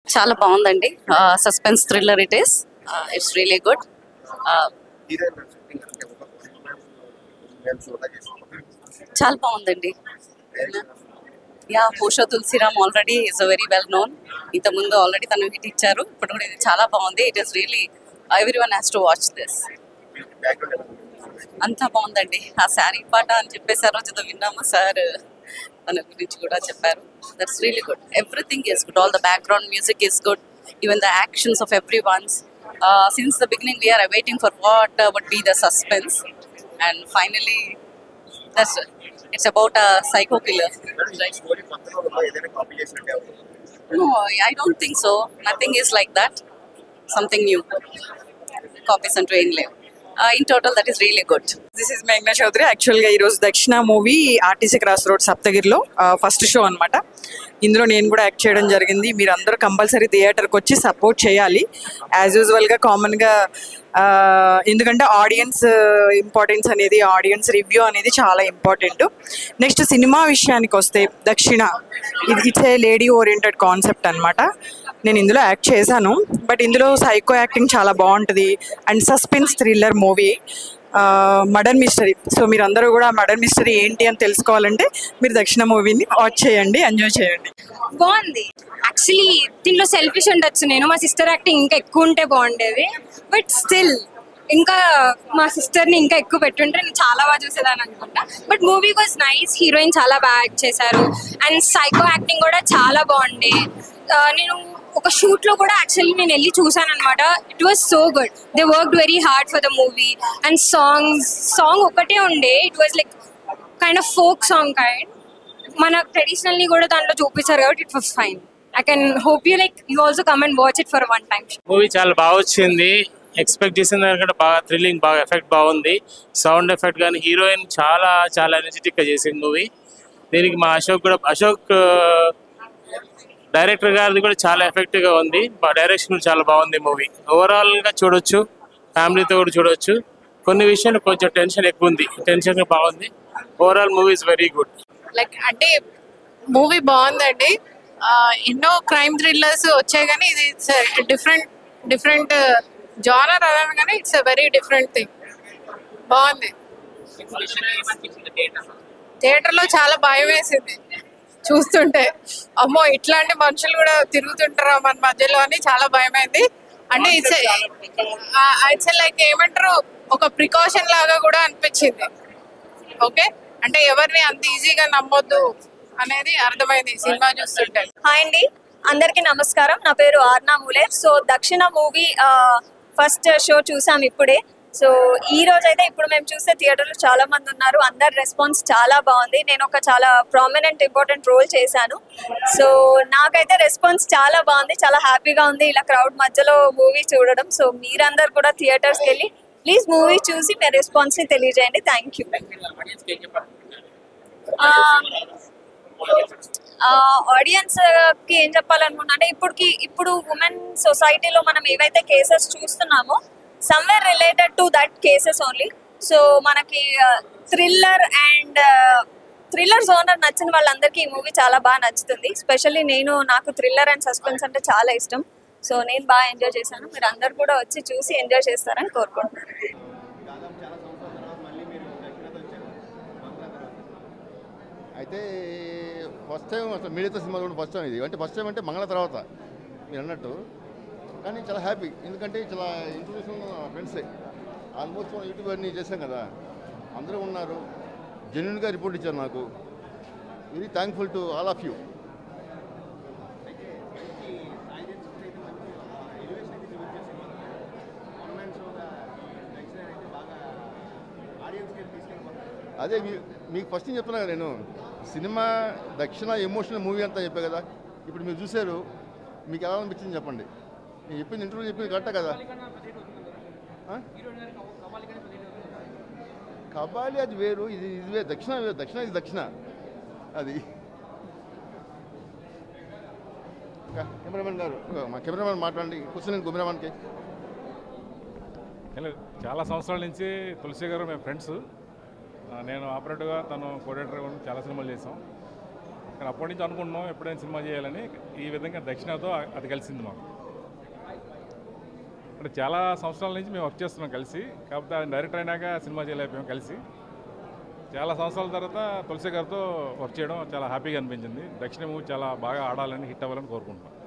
చాలా బాగుందండి suspense thriller it is it's really good heroine shooting అంటే ఒక నేను షూట్ చేసి చాలా బాగుందండి యా పూషో Tulasiram already is very well known ఇంతకుముందు ఆల్రెడీ తను హిట్ ఇచ్చారు ఇప్పుడు కూడా ఇది చాలా బాగుంది it is really every one has to watch this background అంతా బాగుందండి ఆ శారీ పాట అని చెప్పేసి ఆ రోజు ఏదో విన్నాము సార్ తన గురించి కూడా చెప్పారు that's really good everything is good all the background music is good even the actions of every ones since the beginning we're waiting for what would be the suspense and finally that's it's about a psycho killer story కొత్తలో ఉందా ఏదైనా copy చేసినట్టే అవుతుంది No, I don't think so. Nothing is like that. Something new. Copies and train live. Uh, in total, that is really good. This is మేఘ్నా చౌదరి యాక్చువల్గా ఈరోజు Dakshina movie RTC cross road సప్తగిరిలో first show అన్నమాట ఇందులో నేను కూడా యాక్ట్ చేయడం జరిగింది మీరు అందరూ కంపల్సరీ థియేటర్కి వచ్చి సపోర్ట్ చేయాలి యాజ్ యూజువల్గా కామన్గా ఎందుకంటే ఆడియన్స్ ఇంపార్టెన్స్ అనేది ఆడియన్స్ రివ్యూ అనేది చాలా ఇంపార్టెంట్ నెక్స్ట్ సినిమా విషయానికి వస్తే దక్షిణ ఇది it's a lady oriented concept అన్నమాట నేను ఇందులో యాక్ట్ చేశాను బట్ ఇందులో సైకో యాక్టింగ్ చాలా బాగుంటుంది and suspense thriller movie murder mystery so మీరు అందరూ కూడా మర్డర్ మిస్టరీ ఏంటి అని తెలుసుకోవాలంటే మీరు దక్షిణ మూవీని వాచ్ చేయండి ఎంజాయ్ చేయండి బాగుంది యాక్చువల్లీ దీంట్లో సెల్ఫిష్ ఉండొచ్చు నేను మా సిస్టర్ యాక్టింగ్ ఇంకా ఎక్కువ ఉంటే బాగుండేది బట్ స్టిల్ ఇంకా మా సిస్టర్ని ఇంకా ఎక్కువ పెట్టుంటే నేను చాలా బాగా చూసేదాన్ని అనుకుంటా but movie was nice heroine చాలా బాగా యాక్ట్ చేశారు అండ్ సైకో యాక్టింగ్ కూడా చాలా బాగుండే ఆ, నేను ఒక షూట్ లో కూడా యాక్చువల్లీ నేను వెళ్ళి చూసాను అనమాట it was so good they work very hard for the movie and songs song ఒకటే ఉండే it was like kind of folk song kind మన ట్రెడిషనల్ ని కూడా దాంట్లో చూపించారు కాబట్టి it was fine I can hope you like you also come and watch it for one time movie చాలా బాగా వచ్చింది ఎక్స్పెక్ట్ చేసిన దానికంటే బాగా థ్రిల్లింగ్ బాగా ఎఫెక్ట్ బాగుంది సౌండ్ ఎఫెక్ట్ కానీ హీరోయిన్ చాలా చాలా ఎనర్జెటిక్ గా చేసింది మూవీ దీనికి మా అశోక్ కూడా అశోక్ డైరెక్టర్ గారిది కూడా చాలా ఎఫెక్టివ్ గా ఉంది డైరెక్షన్ కూడా చాలా బాగుంది మూవీ ఓవరాల్ గా చూడొచ్చు ఫ్యామిలీతో కూడా చూడొచ్చు కొన్ని విషయాలు కొంచెం టెన్షన్ ఎక్కువ ఉంది టెన్షన్ బాగుంది overall movie is very good like అంటే మూవీ బాగుందండి ఆ, ఎన్నో క్రైమ్ థ్రిల్లర్స్ వచ్చాయి కానీ ఇది డిఫరెంట్ డిఫరెంట్ జానర్ అన్నాను కానీ it's a very different thing బాగుంది థియేటర్లో చాలా భయం వేసింది చూస్తుంటే అమ్మో ఇట్లాంటి మనుషులు కూడా తిరుగుతుంటారా మన మధ్యలో అని చాలా భయమైంది అంటే ఇట్స్ ఇట్స్ లైక్ ఏమంటారు ఒక ప్రికాషన్ లాగా కూడా అనిపించింది ఓకే అంటే ఎవరిని అంత ఈజీగా నమ్మొద్దు అనేది అర్థమైంది ఈ సినిమా చూస్తుంటే హాయ్ అండి అందరికీ నమస్కారం నా పేరు Arna Muler so Dakshina movie first show చూసాం ఇప్పుడే సో ఈ రోజు అయితే ఇప్పుడు మేము చూసే థియేటర్లో చాలా మంది ఉన్నారు అందరి రెస్పాన్స్ చాలా బాగుంది నేను ఒక చాలా ప్రామినెంట్ ఇంపార్టెంట్ రోల్ చేశాను సో నాకైతే రెస్పాన్స్ చాలా బాగుంది చాలా హ్యాపీగా ఉంది ఇలా క్రౌడ్ మధ్యలో మూవీ చూడడం సో మీరందరు కూడా థియేటర్స్కి వెళ్ళి ప్లీజ్ మూవీ చూసి మీ రెస్పాన్స్ని తెలియజేయండి థ్యాంక్ యూ ఆడియన్స్ కి ఏం చెప్పాలనుకున్నా అంటే ఇప్పటికి ఇప్పుడు ఉమెన్ సొసైటీలో మనం ఏవైతే కేసెస్ చూస్తున్నామో somewhere related to that cases only so మనకి థ్రిల్లర్ అండ్ థ్రిల్లర్ జోనర్ నచ్చిన వాళ్ళందరికీ ఈ మూవీ చాలా బాగా నచ్చుతుంది స్పెషల్లీ నేను నాకు థ్రిల్లర్ అండ్ సస్పెన్స్ అంటే చాలా ఇష్టం సో నేను బాగా ఎంజాయ్ చేశాను మీరు అందరు కూడా వచ్చి చూసి ఎంజాయ్ చేస్తారని కోరుకుంటున్నాను అయితే ఫస్ట్ టైం అసలు మీడియాతో సినిమా కూడా ఫస్ట్ టైం ఇది అంటే ఫస్ట్ టైం అంటే మంగళ తర్వాత మీరు అన్నట్టు కానీ చాలా హ్యాపీ ఎందుకంటే చాలా ఇంట్రొడ్యూషన్ ఫ్రెండ్సే ఆల్మోస్ట్ మనం యూట్యూబ్ అన్నీ చేసాం కదా అందరూ ఉన్నారు జెన్యున్గా రిపోర్ట్ ఇచ్చారు నాకు very thankful to all of you అదే మీ- మీకు ఫస్ట్ నేను చెప్తున్నా కదా నేను సినిమా దక్షిణ ఎమోషనల్ మూవీ అంతా చెప్పా కదా ఇప్పుడు మీరు చూశారు మీకు ఎలా అనిపించింది చెప్పండి నేను చెప్పింది ఇంటర్వ్యూ చెప్పింది కరెక్టే కదా ఆ? కబాలి అది వేరు ఇది ఇది వేరు దక్షిణ వేరు దక్షిణ ఇది దక్షిణ అది ఇంకా కెమెరామెన్ గారు ఇంకా మా కెమెరామెన్ మాట్లాడండి కూర్చొని కెమెరామెన్కి హలో చాలా సంవత్సరాల నుంచి తులసి గారు మేము ఫ్రెండ్స్ ఆ, నేను ఆపరేటర్గా తను కోడేటర్గా ఉండి చాలా సినిమాలు చేసాం కానీ అప్పటి నుంచి అనుకుంటున్నాం ఎప్పుడైనా సినిమా చేయాలని ఈ విధంగా దక్షిణతో అది కలిసింది మాకు అంటే చాలా సంవత్సరాల నుంచి మేము వర్క్ చేస్తున్నాం కలిసి కాకపోతే ఆయన డైరెక్టర్ అయినాక సినిమా చేయలేకపోయాం కలిసి చాలా సంవత్సరాల తర్వాత తులసి గారితో వర్క్ చేయడం చాలా హ్యాపీగా అనిపించింది దక్షిణ మూవీ చాలా బాగా ఆడాలని హిట్ అవ్వాలని కోరుకుంటున్నాం